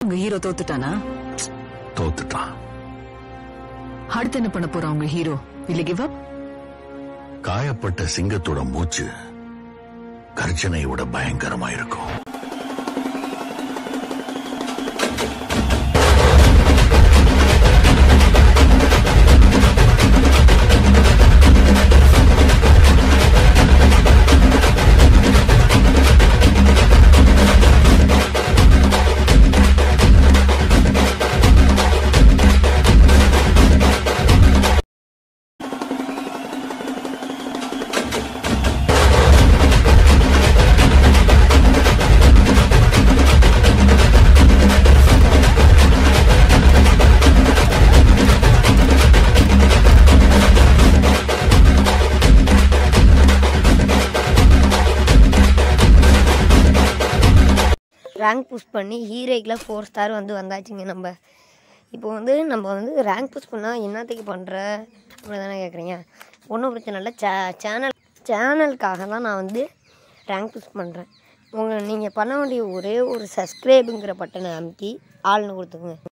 உங்க ஹீரோ தோத்துட்டானா தோத்துட்டான் அடுத்து என்ன பண்ண போறான் உங்க ஹீரோ இல்ல கிவ் அப் காயப்பட்ட சிங்கத்தோட மூச்சு கர்ஜனையோட பயங்கரமா இருக்கும் ரேங்க் புஷ் பண்ணி ஹீரோக்கில் ஃபோர் ஸ்டார் வந்து வந்தாச்சுங்க நம்ம இப்போ வந்து நம்ம வந்து ரேங்க் புஷ் பண்ணால் என்னத்துக்கு பண்ணுற அப்படி தானே கேட்குறீங்க ஒன்றும் பிரச்சனை இல்லை சே சேனல் சேனலுக்காக தான் நான் வந்து ரேங்க் புஷ் பண்ணுறேன் உங்கள் நீங்கள் பண்ண வேண்டிய ஒரே ஒரு சப்ஸ்கிரைபுங்கிற பட்டனை அமுக்கி ஆள்னு கொடுத்துக்குங்க